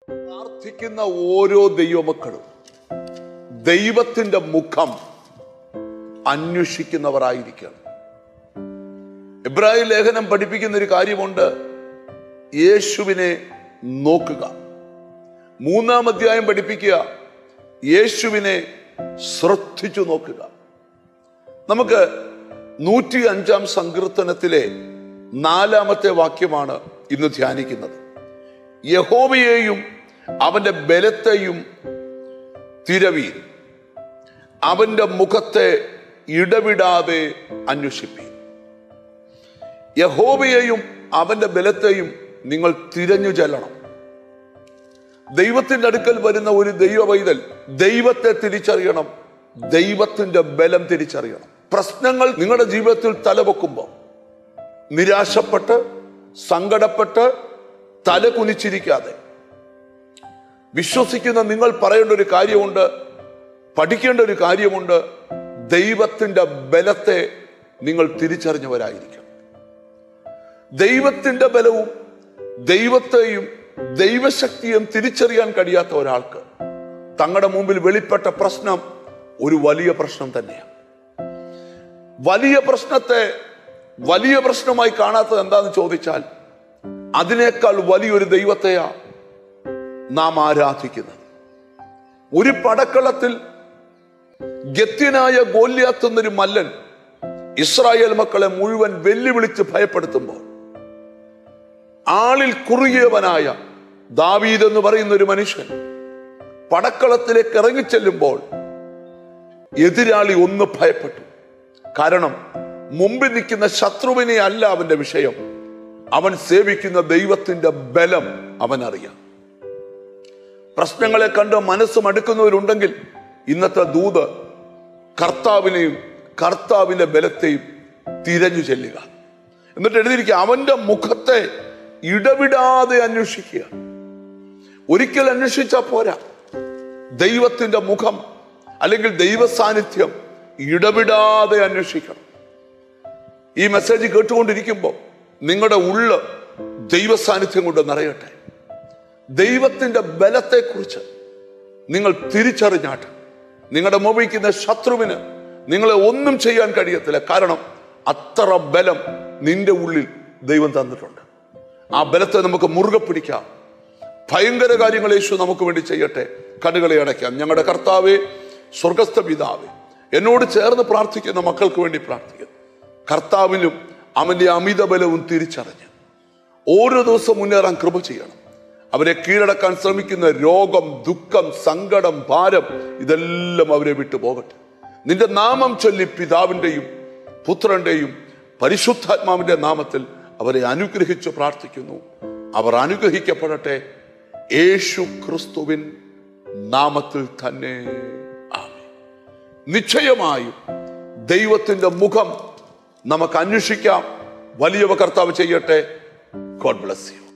പ്രാർത്ഥിക്കുന്ന ഓരോ ദൈവമക്കളും ദൈവത്തിന്റെ മുഖം അന്വേഷിക്കുന്നവരായിരിക്കണം ഇബ്രാഹിം ലേഖനം പഠിപ്പിക്കുന്ന ഒരു കാര്യമുണ്ട് യേശുവിനെ നോക്കുക മൂന്നാം അധ്യായം പഠിപ്പിക്കുക യേശുവിനെ ശ്രദ്ധിച്ചു നോക്കുക നമുക്ക് നൂറ്റി അഞ്ചാം സങ്കീർത്തനത്തിലെ നാലാമത്തെ വാക്യമാണ് ഇന്ന് ധ്യാനിക്കുന്നത് യഹോവയെയും അവന്റെ ബലത്തെയും തിരവീൻ അവന്റെ മുഖത്തെ ഇടവിടാതെ അന്വേഷിപ്പീൻ യഹോവയെയും അവന്റെ ബലത്തെയും നിങ്ങൾ തിരഞ്ഞു ചെല്ലണം ദൈവത്തിന്റെ അടുക്കൽ വരുന്ന ഒരു ദൈവ പൈതൽ ദൈവത്തെ തിരിച്ചറിയണം ദൈവത്തിന്റെ ബലം തിരിച്ചറിയണം പ്രശ്നങ്ങൾ നിങ്ങളുടെ ജീവിതത്തിൽ തലവെക്കുമ്പോൾ നിരാശപ്പെട്ട് സങ്കടപ്പെട്ട് തല കുനിച്ചിരിക്കാതെ വിശ്വസിക്കുന്ന നിങ്ങൾ പറയേണ്ട ഒരു കാര്യമുണ്ട് പഠിക്കേണ്ട ഒരു കാര്യമുണ്ട് ദൈവത്തിന്റെ ബലത്തെ നിങ്ങൾ തിരിച്ചറിഞ്ഞവരായിരിക്കണം ദൈവത്തിന്റെ ബലവും ദൈവത്തെയും ദൈവശക്തിയും തിരിച്ചറിയാൻ കഴിയാത്ത ഒരാൾക്ക് തങ്ങളുടെ മുമ്പിൽ വെളിപ്പെട്ട പ്രശ്നം ഒരു വലിയ പ്രശ്നം തന്നെയാണ് വലിയ പ്രശ്നത്തെ വലിയ പ്രശ്നമായി കാണാത്തത് എന്താന്ന് ചോദിച്ചാൽ അതിനേക്കാൾ വലിയൊരു ദൈവത്തെയാ നാം ആരാധിക്കുന്നത് ഒരു പടക്കളത്തിൽ ഗത്യനായ ഗോല്യാത്ത് എന്നൊരു മല്ലൻ ഇസ്രായേൽ മക്കളെ മുഴുവൻ വെല്ലുവിളിച്ച് ഭയപ്പെടുത്തുമ്പോൾ ആളിൽ കുറുകിയവനായ ദാവീദ് എന്ന് പറയുന്ന ഒരു മനുഷ്യൻ പടക്കളത്തിലേക്ക് ഇറങ്ങിച്ചെല്ലുമ്പോൾ എതിരാളി ഒന്ന് ഭയപ്പെട്ടു കാരണം മുമ്പിൽ നിൽക്കുന്ന ശത്രുവിനെ അല്ല അവന്റെ വിഷയം അവൻ സേവിക്കുന്ന ദൈവത്തിന്റെ ബലം അവൻ അറിയാം പ്രശ്നങ്ങളെ കണ്ട് മനസ്സ് മടുക്കുന്നവരുണ്ടെങ്കിൽ ഇന്നത്തെ ദൂത് കർത്താവിനെയും കർത്താവിന്റെ ബലത്തെയും തിരഞ്ഞു ചെല്ലുക എന്നിട്ട് എഴുതിയിരിക്കുക അവന്റെ മുഖത്തെ ഇടവിടാതെ അന്വേഷിക്കുക ഒരിക്കൽ അന്വേഷിച്ചാൽ പോരാ ദൈവത്തിന്റെ മുഖം അല്ലെങ്കിൽ ദൈവ സാന്നിധ്യം ഇടവിടാതെ അന്വേഷിക്കണം ഈ മെസ്സേജ് കേട്ടുകൊണ്ടിരിക്കുമ്പോൾ നിങ്ങളുടെ ഉള്ള് ദൈവ സാന്നിധ്യം കൊണ്ട് നിറയട്ടെ ദൈവത്തിന്റെ ബലത്തെക്കുറിച്ച് നിങ്ങൾ തിരിച്ചറിഞ്ഞാട്ട് നിങ്ങളുടെ മുമ്പിക്കുന്ന ശത്രുവിന് നിങ്ങളെ ഒന്നും ചെയ്യാൻ കഴിയത്തില്ല കാരണം അത്ര ബലം നിന്റെ ഉള്ളിൽ ദൈവം തന്നിട്ടുണ്ട് ആ ബലത്തെ നമുക്ക് മുറുകെ പിടിക്കാം ഭയങ്കര കാര്യങ്ങൾ യേശു നമുക്ക് വേണ്ടി ചെയ്യട്ടെ കണ്ണുകളെ അടയ്ക്കാം ഞങ്ങളുടെ കർത്താവെ സ്വർഗസ്ഥ പിതാവേ എന്നോട് ചേർന്ന് പ്രാർത്ഥിക്കുന്ന മക്കൾക്ക് വേണ്ടി പ്രാർത്ഥിക്കുന്നു കർത്താവിലും അവന്റെ അമിത ബലവും തിരിച്ചറിഞ്ഞ് ഓരോ ദിവസം മുന്നേറാൻ കൃപ ചെയ്യണം അവരെ കീഴടക്കാൻ ശ്രമിക്കുന്ന രോഗം ദുഃഖം സങ്കടം ഭാരം ഇതെല്ലാം അവരെ വിട്ടു പോകട്ടെ നിന്റെ നാമം ചൊല്ലി പിതാവിന്റെയും പുത്രന്റെയും പരിശുദ്ധാത്മാവിന്റെ നാമത്തിൽ അവരെ അനുഗ്രഹിച്ചു പ്രാർത്ഥിക്കുന്നു അവർ അനുഗ്രഹിക്കപ്പെടട്ടെ യേശു ക്രിസ്തുവിൻ നാമത്തിൽ തന്നെ ആമേൻ. നിശ്ചയമായും ദൈവത്തിന്റെ മുഖം നമുക്ക് അന്വേഷിക്കാം വലിയവ കർത്താവ് ചെയ്യട്ടെ ഗോഡ് ബ്ലസ് യു